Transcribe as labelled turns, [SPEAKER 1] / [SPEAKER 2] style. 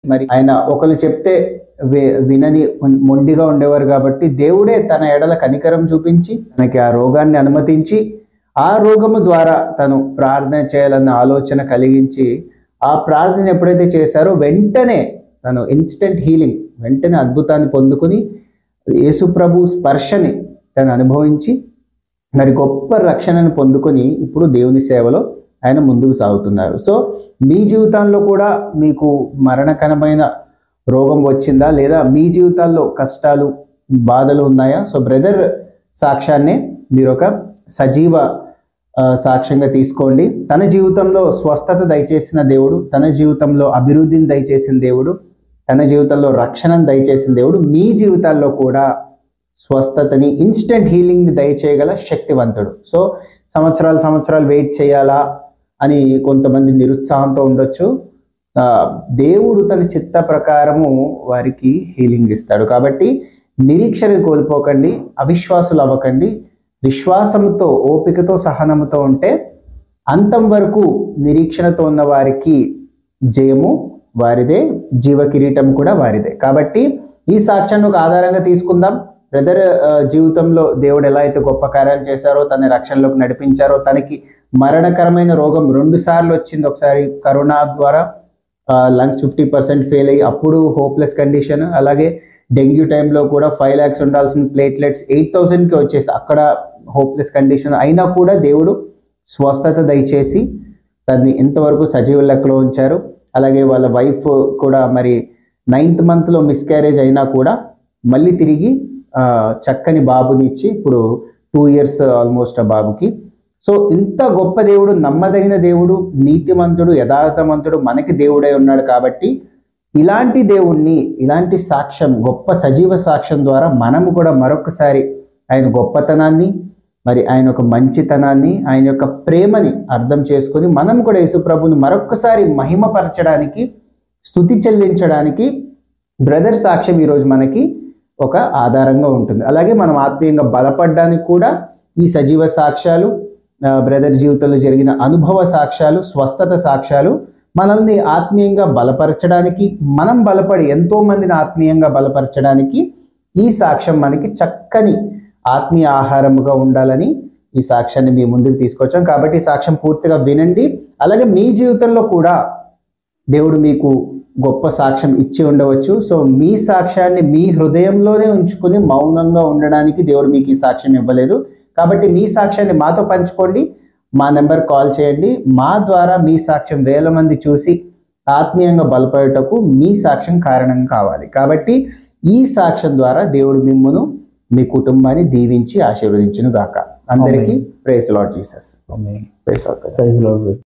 [SPEAKER 1] మరి ఆయన ఒకరు చెప్తే వి- వినని మొండిగా ఉండేవారు కాబట్టి దేవుడే తన ఎడల కనికరం చూపించి తనకి ఆ రోగాన్ని అనుమతించి ఆ రోగము ద్వారా తను ప్రార్థన చేయాలన్న ఆలోచన కలిగించి ఆ ప్రార్థన ఎప్పుడైతే చేశారో వెంటనే తను ఇన్స్టెంట్ హీలింగ్ వెంటనే అద్భుతాన్ని పొందుకుని యేసు ప్రభు స్పర్శని తను అనుభవించి మరి గొప్ప రక్షణను పొందుకొని ఇప్పుడు దేవుని సేవలో ఆయన ముందుకు సాగుతున్నారు సో మీ జీవితాల్లో కూడా మీకు మరణకరమైన రోగం వచ్చిందా లేదా మీ జీవితాల్లో కష్టాలు బాధలు ఉన్నాయా సో బ్రదర్ సాక్ష్యాన్ని మీరు ఒక సజీవ ఆ, సాక్ష్యంగా తీసుకోండి తన జీవితంలో స్వస్థత దయచేసిన దేవుడు తన జీవితంలో అభివృద్ధిని దయచేసిన దేవుడు తన జీవితంలో రక్షణను దయచేసిన దేవుడు మీ జీవితాల్లో కూడా స్వస్థతని ఇన్స్టెంట్ హీలింగ్ని దయచేయగల శక్తివంతుడు సో సంవత్సరాలు సంవత్సరాలు వెయిట్ చేయాలా అని కొంతమంది నిరుత్సాహంతో ఉండొచ్చు ఆ, దేవుడు తన చిత్త ప్రకారము వారికి హీలింగ్ ఇస్తాడు కాబట్టి నిరీక్షణ కోల్పోకండి అవిశ్వాసులు అవ్వకండి విశ్వాసంతో ఓపికతో సహనముతో ఉంటే అంతం వరకు నిరీక్షణతో ఉన్న వారికి జయము వారిదే జీవ కిరీటం కూడా వారిదే కాబట్టి ఈ సాక్ష్యాన్ని ఒక ఆధారంగా తీసుకుందాం బ్రదర్ జీవితంలో దేవుడు ఎలా అయితే గొప్ప కార్యాలు చేశారో తన రక్షణలోకి నడిపించారో తనకి మరణకరమైన రోగం రెండు సార్లు వచ్చింది ఒకసారి కరోనా ద్వారా లంగ్స్ ఫిఫ్టీ పర్సెంట్ ఫెయిల్ అయ్యి అప్పుడు హోప్లెస్ కండిషన్ అలాగే డెంగ్యూ టైంలో కూడా ఫైవ్ ల్యాక్స్ ఉండాల్సిన ప్లేట్లెట్స్ ఎయిట్ థౌసండ్కి వచ్చేసి అక్కడ హోప్లెస్ కండిషన్ అయినా కూడా దేవుడు స్వస్థత దయచేసి తన్ని ఇంతవరకు సజీవ లెక్కలో ఉంచారు అలాగే వాళ్ళ వైఫ్ కూడా మరి నైన్త్ మంత్లో మిస్క్యారేజ్ అయినా కూడా మళ్ళీ తిరిగి ఆ, చక్కని బాబునిచ్చి ఇప్పుడు టూ ఇయర్స్ ఆల్మోస్ట్ ఆ బాబుకి సో ఇంత గొప్ప దేవుడు నమ్మదగిన దేవుడు నీతిమంతుడు యథార్థమంతుడు మనకి దేవుడై ఉన్నాడు కాబట్టి ఇలాంటి దేవుణ్ణి ఇలాంటి సాక్ష్యం గొప్ప సజీవ సాక్ష్యం ద్వారా మనము కూడా మరొకసారి ఆయన గొప్పతనాన్ని మరి ఆయన యొక్క మంచితనాన్ని ఆయన యొక్క ప్రేమని అర్థం చేసుకొని మనం కూడా యేసుప్రభుని మరొకసారి మహిమపరచడానికి స్థుతి చెల్లించడానికి బ్రదర్ సాక్ష్యం ఈరోజు మనకి ఒక ఆధారంగా ఉంటుంది అలాగే మనం ఆత్మీయంగా బలపడడానికి కూడా ఈ సజీవ సాక్ష్యాలు ఆ, బ్రదర్ జీవితంలో జరిగిన అనుభవ సాక్ష్యాలు స్వస్థత సాక్ష్యాలు మనల్ని ఆత్మీయంగా బలపరచడానికి మనం బలపడి ఎంతో మందిని ఆత్మీయంగా బలపరచడానికి ఈ సాక్ష్యం మనకి చక్కని ఆత్మీయ ఆహారముగా ఉండాలని ఈ సాక్ష్యాన్ని మీ ముందుకు తీసుకొచ్చాం కాబట్టి ఈ సాక్ష్యం పూర్తిగా వినండి అలాగే మీ జీవితంలో కూడా దేవుడు మీకు గొప్ప సాక్ష్యం ఇచ్చి ఉండవచ్చు సో మీ సాక్ష్యాన్ని మీ హృదయంలోనే ఉంచుకుని మౌనంగా ఉండడానికి దేవుడు మీకు ఈ సాక్ష్యం ఇవ్వలేదు కాబట్టి మీ సాక్ష్యాన్ని మాతో పంచుకోండి మా నెంబర్ కాల్ చేయండి మా ద్వారా మీ సాక్ష్యం వేల మంది చూసి ఆత్మీయంగా బలపడటకు మీ సాక్ష్యం కారణం కావాలి కాబట్టి ఈ సాక్ష్యం ద్వారా దేవుడు మిమ్మును మీ కుటుంబాన్ని దీవించి ఆశీర్వదించును గాక అందరికీ praise Lord Jesus
[SPEAKER 2] Amen.
[SPEAKER 1] Praise Lord
[SPEAKER 2] Praise the Lord.